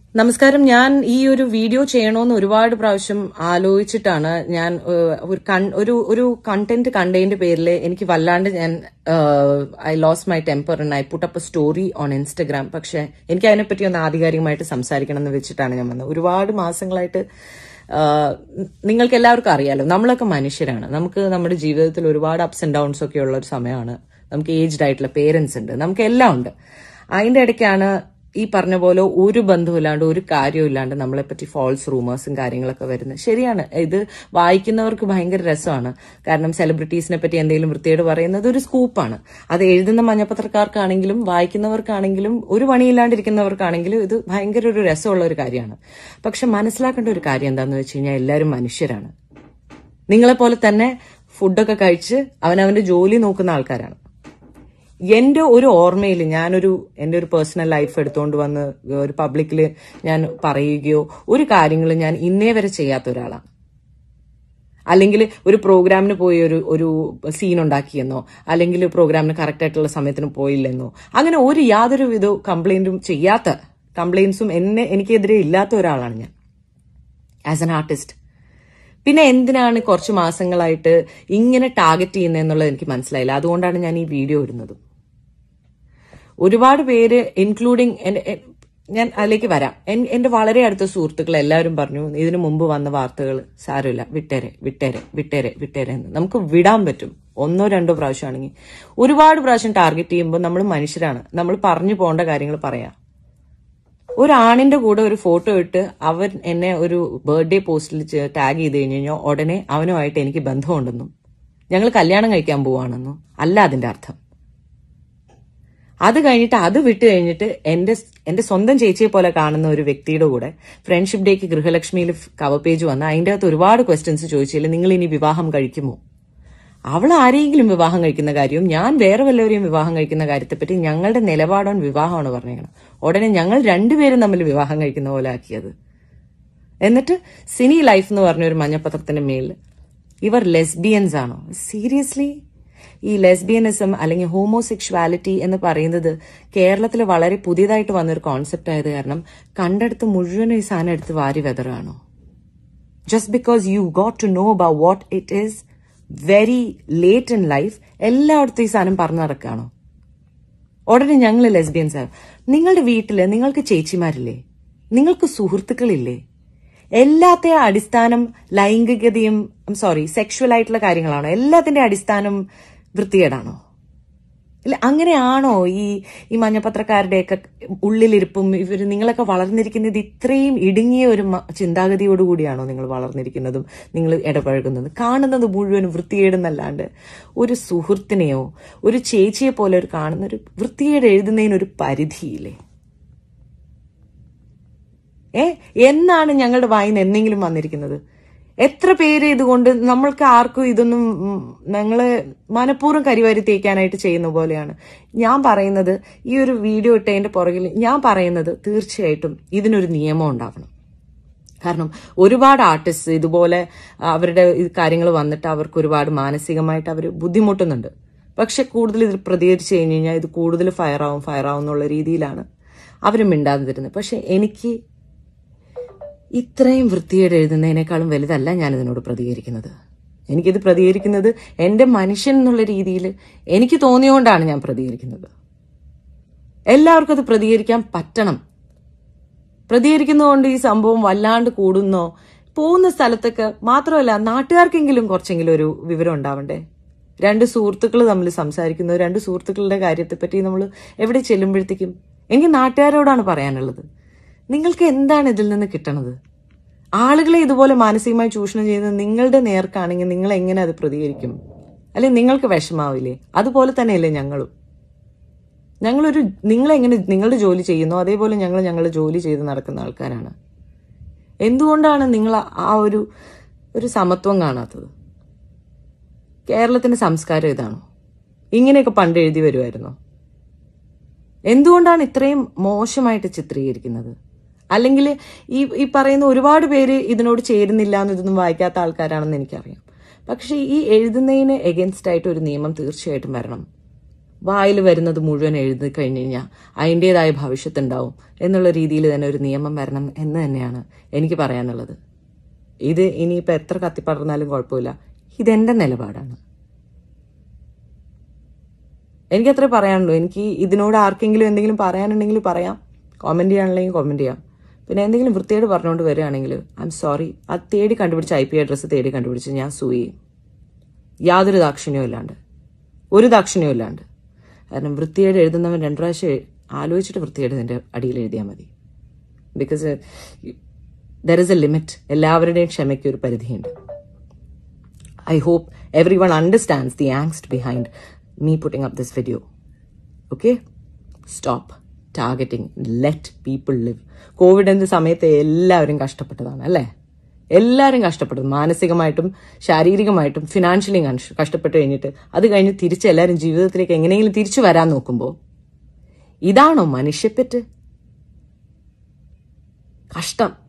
നമസ്കാരം ഞാൻ ഈ ഒരു വീഡിയോ ചെയ്യണമെന്ന് ഒരുപാട് പ്രാവശ്യം ആലോചിച്ചിട്ടാണ് ഞാൻ ഏഹ്, ഒരു കൺ- ഒരു ഒരു കണ്ടന്റ് കണ്ടതിന്റെ പേരിൽ എനിക്ക് വല്ലാണ്ട് ഞാൻ I lose my temper I put up story on Instagram പക്ഷെ എനിക്ക് അതിനെപ്പറ്റി ഒന്ന് ആധികാരികമായിട്ട് സംസാരിക്കണം എന്ന് വെച്ചിട്ടാണ് ഞാൻ വന്നത് ഒരുപാട് മാസങ്ങളായിട്ട് ആഹ്, നിങ്ങൾക്ക് എല്ലാവർക്കും അറിയാലോ നമ്മളൊക്കെ മനുഷ്യരാണ് നമുക്ക് നമ്മുടെ ജീവിതത്തിൽ ഒരുപാട് അപ്സ് ആൻഡ് ഡൗൺസ് ഒക്കെ ഉള്ള ഒരു സമയമാണ് നമുക്ക് ഏജ്ഡ് ആയിട്ടുള്ള പേരൻസ് ഉണ്ട് നമുക്ക് എല്ലാം ഉണ്ട് അതിന്റെ ഇടയ്ക്കാണ് ഈ പറഞ്ഞ പോലെ ഒരു ബന്ധമില്ലാണ്ട് ഒരു കാര്യമില്ലാണ്ട് നമ്മളെ പറ്റി ഫോൾസ് റൂമേഴ്സും കാര്യങ്ങളൊക്കെ വരുന്നത് ശരിയാണ് ഇത് വായിക്കുന്നവർക്ക് ഭയങ്കര രസമാണ് കാരണം സെലിബ്രിറ്റീസിനെ പറ്റി എന്തെങ്കിലും വൃത്തിയോട് പറയുന്നത് ഒരു സ്കൂപ്പാണ് അത് എഴുതുന്ന മഞ്ഞപ്പത്രക്കാർക്കാണെങ്കിലും വായിക്കുന്നവർക്കാണെങ്കിലും ഒരു പണിയില്ലാണ്ടിരിക്കുന്നവർക്കാണെങ്കിലും ഇത് ഭയങ്കര ഒരു രസമുള്ള ഒരു കാര്യമാണ് പക്ഷെ മനസ്സിലാക്കേണ്ട ഒരു കാര്യം എന്താണെന്ന് വെച്ച് കഴിഞ്ഞാൽ എല്ലാവരും മനുഷ്യരാണ് നിങ്ങളെ പോലെ തന്നെ ഫുഡൊക്കെ കഴിച്ച് അവനവന്റെ ജോലി നോക്കുന്ന ആൾക്കാരാണ് എന്റെ ഒരു ഓർമ്മയിൽ ഞാനൊരു എന്റെ ഒരു പേഴ്സണൽ ലൈഫ് എടുത്തുകൊണ്ട് വന്ന് ഒരു പബ്ലിക്കിൽ ഞാൻ പറയുകയോ ഒരു കാര്യങ്ങൾ ഞാൻ ഇന്നേ വരെ ചെയ്യാത്ത ഒരാളാണ് അല്ലെങ്കിൽ ഒരു പ്രോഗ്രാമിന് പോയി ഒരു ഒരു സീൻ ഉണ്ടാക്കിയെന്നോ അല്ലെങ്കിൽ പ്രോഗ്രാമിന് കറക്റ്റ് ആയിട്ടുള്ള സമയത്തിന് പോയില്ലെന്നോ അങ്ങനെ ഒരു യാതൊരു വിധ കംപ്ലൈന്റും ചെയ്യാത്ത കംപ്ലൈന്റ്സും എന്നെ എനിക്കെതിരെ ഇല്ലാത്ത ഒരാളാണ് ഞാൻ ആസ് എൻ ആർട്ടിസ്റ്റ് പിന്നെ എന്തിനാണ് കുറച്ച് മാസങ്ങളായിട്ട് ഇങ്ങനെ ടാർഗറ്റ് ചെയ്യുന്നതെന്നുള്ളത് എനിക്ക് മനസ്സിലായില്ല അതുകൊണ്ടാണ് ഞാൻ ഈ വീഡിയോ ഇടുന്നത് ഒരുപാട് പേര് ഇൻക്ലൂഡിങ് ഞാൻ അതിലേക്ക് വരാം എൻ- എന്റെ വളരെ അടുത്ത സുഹൃത്തുക്കൾ എല്ലാവരും പറഞ്ഞു ഇതിനു മുമ്പ് വന്ന വാർത്തകൾ സാരമില്ല വിട്ടേരെ വിട്ടേരെ വിട്ടേരെ വിട്ടേരെ എന്ന് നമുക്ക് വിടാൻ പറ്റും ഒന്നോ രണ്ടോ പ്രാവശ്യമാണെങ്കിൽ ഒരുപാട് പ്രാവശ്യം ടാർഗറ്റ് ചെയ്യുമ്പോൾ നമ്മൾ മനുഷ്യരാണ് നമ്മൾ പറഞ്ഞു പോകേണ്ട കാര്യങ്ങൾ പറയാം ഒരു ആണിന്റെ കൂടെ ഒരു ഫോട്ടോ ഇട്ട് അവൻ എന്നെ ഒരു ബർത്ത്ഡേ പോസ്റ്റിൽ ടാഗ് ചെയ്ത് കഴിഞ്ഞ് കഴിഞ്ഞാൽ ഉടനെ അവനുമായിട്ട് എനിക്ക് ബന്ധമുണ്ടെന്നും ഞങ്ങൾ കല്യാണം കഴിക്കാൻ പോവാണെന്നും അല്ല അതിന്റെ അർത്ഥം അത് കഴിഞ്ഞിട്ട് അത് വിട്ട് കഴിഞ്ഞിട്ട് എന്റെ എന്റെ സ്വന്തം ചേച്ചിയെ പോലെ കാണുന്ന ഒരു വ്യക്തിയുടെ കൂടെ ഫ്രണ്ട്ഷിപ്പ് ഡേക്ക് ഗൃഹലക്ഷ്മിയിൽ കവർ പേജ് വന്ന് അതിന്റെ അകത്ത് ഒരുപാട് ക്വസ്റ്റ്യൻസ് ചോദിച്ചില്ല നിങ്ങൾ ഇനി വിവാഹം കഴിക്കുമോ അവൾ ആരെങ്കിലും വിവാഹം കഴിക്കുന്ന കാര്യവും ഞാൻ വേറെ വല്ലവരെയും വിവാഹം കഴിക്കുന്ന കാര്യത്തെപ്പറ്റി ഞങ്ങളുടെ നിലപാടോൺ വിവാഹമാണ് പറഞ്ഞേക്കണം ഉടനെ ഞങ്ങൾ രണ്ടുപേരും തമ്മിൽ വിവാഹം കഴിക്കുന്ന പോലെ ആക്കിയത് എന്നിട്ട് സിനി ലൈഫ് എന്ന് പറഞ്ഞ ഒരു മഞ്ഞപ്പത്രത്തിന്റെ മേലിൽ ഇവർ ലെസ്ബിയൻസ് ആണോ സീരിയസ്ലി ഈ ലെസ്ബിയനിസം അല്ലെങ്കിൽ ഹോമോസെക്ഷുവാലിറ്റി എന്ന് പറയുന്നത് കേരളത്തിൽ വളരെ പുതിയതായിട്ട് വന്നൊരു കോൺസെപ്റ്റ് ആയത് കാരണം കണ്ടെടുത്ത് മുഴുവനും ഈ സാധനം എടുത്ത് വാരി വെതറാണോ just because you got to know about what it is very late in life എല്ലായിടത്തും ഈ സാധനം പറഞ്ഞു നടക്കുകയാണോ ഉടനെ ഞങ്ങൾ ലെസ്ബിയൻസ് ആണ് നിങ്ങളുടെ വീട്ടില് നിങ്ങൾക്ക് ചേച്ചിമാരില്ലേ നിങ്ങൾക്ക് സുഹൃത്തുക്കളില്ലേ എല്ലാത്തെ അടിസ്ഥാനം ലൈംഗികതയും സോറി സെക്ഷുവൽ ആയിട്ടുള്ള കാര്യങ്ങളാണോ എല്ലാത്തിന്റെ അടിസ്ഥാനം വൃത്തികേടാണോ ഇല്ല അങ്ങനെയാണോ ഈ ഈ മഞ്ഞപത്രക്കാരുടെയൊക്കെ ഉള്ളിലിരിപ്പും ഇവർ നിങ്ങളൊക്കെ വളർന്നിരിക്കുന്നത് ഇത്രയും ഇടുങ്ങിയ ഒരു മ- ചിന്താഗതിയോടുകൂടിയാണോ നിങ്ങൾ വളർന്നിരിക്കുന്നതും നിങ്ങൾ ഇടപഴകുന്നതും കാണുന്നത് മുഴുവൻ വൃത്തികേടെന്നല്ലാണ്ട് ഒരു സുഹൃത്തിനെയോ ഒരു ചേച്ചിയെ പോലെ ഒരു കാണുന്ന ഒരു വൃത്തികേട് എഴുതുന്നതിന് ഒരു പരിധിയില്ലേ ഏ എന്നാണ് ഞങ്ങളുടെ വായിന്ന് എന്തെങ്കിലും വന്നിരിക്കുന്നത് എത്ര പേര് ഇതുകൊണ്ട് നമ്മൾക്ക് ആർക്കും ഇതൊന്നും ഉം, ഞങ്ങള് മനഃപൂർവ്വം കരിവാരി തേക്കാനായിട്ട് ചെയ്യുന്ന പോലെയാണ് ഞാൻ പറയുന്നത് ഈ ഒരു വീഡിയോ ഇട്ടതിന്റെ പുറകിൽ ഞാൻ പറയുന്നത് തീർച്ചയായിട്ടും ഇതിനൊരു നിയമം ഉണ്ടാവണം കാരണം ഒരുപാട് ആർട്ടിസ്റ്റ് ഇതുപോലെ അവരുടെ കാര്യങ്ങൾ വന്നിട്ട് അവർക്ക് ഒരുപാട് മാനസികമായിട്ട് അവർ ബുദ്ധിമുട്ടുന്നുണ്ട് പക്ഷെ കൂടുതൽ ഇത് പ്രതികരിച്ചു കഴിഞ്ഞ് കഴിഞ്ഞാൽ ഇത് കൂടുതൽ ഫയർ ആവും ഫയർ ആവും എന്നുള്ള രീതിയിലാണ് അവർ മിണ്ടാതെ തരുന്നത് പക്ഷെ എനിക്ക് ഇത്രയും വൃത്തിയോടെ എഴുതുന്നതിനേക്കാളും വലുതല്ല ഞാൻ ഇതിനോട് പ്രതികരിക്കുന്നത് എനിക്കിത് പ്രതികരിക്കുന്നത് എന്റെ മനുഷ്യൻ എന്നുള്ള രീതിയിൽ എനിക്ക് തോന്നിയോണ്ടാണ് ഞാൻ പ്രതികരിക്കുന്നത് എല്ലാവർക്കും അത് പ്രതികരിക്കാൻ പറ്റണം പ്രതികരിക്കുന്നതുകൊണ്ട് ഈ സംഭവം വല്ലാണ്ട് കൂടുന്നോ പോകുന്ന സ്ഥലത്തൊക്കെ മാത്രമല്ല നാട്ടുകാർക്കെങ്കിലും കുറച്ചെങ്കിലും ഒരു വിവരം ഉണ്ടാവണ്ടേ രണ്ട് സുഹൃത്തുക്കൾ തമ്മിൽ സംസാരിക്കുന്നു രണ്ട് സുഹൃത്തുക്കളുടെ കാര്യത്തെപ്പറ്റി നമ്മൾ എവിടെ ചെല്ലുമ്പോഴത്തേക്കും എനിക്ക് നാട്ടുകാരോടാണ് പറയാനുള്ളത് നിങ്ങൾക്ക് എന്താണ് ഇതിൽ നിന്ന് കിട്ടണത് ആളുകളെ ഇതുപോലെ മാനസികമായി ചൂഷണം ചെയ്യുന്നത് നിങ്ങളുടെ നേർക്കാണെങ്കിൽ നിങ്ങൾ എങ്ങനെ അത് പ്രതികരിക്കും അല്ലെങ്കിൽ നിങ്ങൾക്ക് വിഷമാവില്ലേ അതുപോലെ തന്നെയല്ലേ ഞങ്ങളും ഞങ്ങളൊരു നിങ്ങളെങ്ങനെ നിങ്ങളുടെ ജോലി ചെയ്യുന്നു അതേപോലെ ഞങ്ങൾ ഞങ്ങളുടെ ജോലി ചെയ്ത് നടക്കുന്ന ആൾക്കാരാണ് എന്തുകൊണ്ടാണ് നിങ്ങൾ ആ ഒരു ഒരു സമത്വം കാണാത്തത് കേരളത്തിന്റെ സംസ്കാരം ഇതാണോ ഇങ്ങനെയൊക്കെ പണ്ട് എഴുതി വരുമായിരുന്നോ എന്തുകൊണ്ടാണ് ഇത്രയും മോശമായിട്ട് ചിത്രീകരിക്കുന്നത് അല്ലെങ്കിൽ ഈ ഈ പറയുന്ന ഒരുപാട് പേര് ഇതിനോട് ചേരുന്നില്ല എന്ന് ഇതൊന്നും വായിക്കാത്ത ആൾക്കാരാണെന്ന് എനിക്കറിയാം പക്ഷെ ഈ എഴുതുന്നതിന് എഗൻസ്റ്റ് ആയിട്ട് ഒരു നിയമം തീർച്ചയായിട്ടും വരണം വായിൽ വരുന്നത് മുഴുവൻ എഴുതി കഴിഞ്ഞു കഴിഞ്ഞാൽ അതിൻ്റെതായ ഭവിഷ്യത്തുണ്ടാവും എന്നുള്ള രീതിയിൽ തന്നെ ഒരു നിയമം വരണം എന്ന് തന്നെയാണ് എനിക്ക് പറയാനുള്ളത് ഇത് ഇനിയിപ്പോൾ എത്ര കത്തിപ്പടർന്നാലും കുഴപ്പമില്ല ഇതെന്റെ നിലപാടാണ് എനിക്ക് അത്രേ പറയാനുള്ളൂ എനിക്ക് ഇതിനോട് ആർക്കെങ്കിലും എന്തെങ്കിലും പറയാനുണ്ടെങ്കിൽ പറയാം കോമെന്റ് ചെയ്യാനുണ്ടെങ്കിൽ കോമെന്റ് ചെയ്യാം പിന്നെ എന്തെങ്കിലും വൃത്തിയോട് പറഞ്ഞുകൊണ്ട് വരികയാണെങ്കിൽ ഐ എം സോറി അത് തേടി കണ്ടുപിടിച്ച ഐ പി അഡ്രസ്സ് തേടി കണ്ടുപിടിച്ച് ഞാൻ സൂ ചെയ്യും യാതൊരു ദാക്ഷിണ്യവും ഇല്ലാണ്ട് ഒരു ദാക്ഷിണ്യവും ഇല്ലാണ്ട് കാരണം വൃത്തിയേട് എഴുതുന്നവൻ രണ്ടു പ്രാവശ്യം എ- ആലോചിച്ചിട്ട് വൃത്തിയേട് നിന്റെ അടിയിൽ എഴുതിയാൽ മതി because there is a limit എല്ലാവരുടെയും ക്ഷമയ്ക്ക് ഒരു പരിധിയുണ്ട് I hope everyone understands the angst behind me putting up this video okay stop targeting let people live കോവിഡിന്റെ സമയത്ത് എല്ലാവരും കഷ്ടപ്പെട്ടതാണ് അല്ലേ എല്ലാവരും കഷ്ടപ്പെട്ടത് മാനസികമായിട്ടും ശാരീരികമായിട്ടും ഫിനാൻഷ്യലി കഷ്ടപ്പെട്ട് കഴിഞ്ഞിട്ട് അത് കഴിഞ്ഞ് തിരിച്ച് എല്ലാവരും ജീവിതത്തിലേക്ക് എങ്ങനെയെങ്കിലും തിരിച്ചു വരാൻ നോക്കുമ്പോൾ ഇതാണോ മനുഷ്യപ്പെറ്റ് കഷ്ടം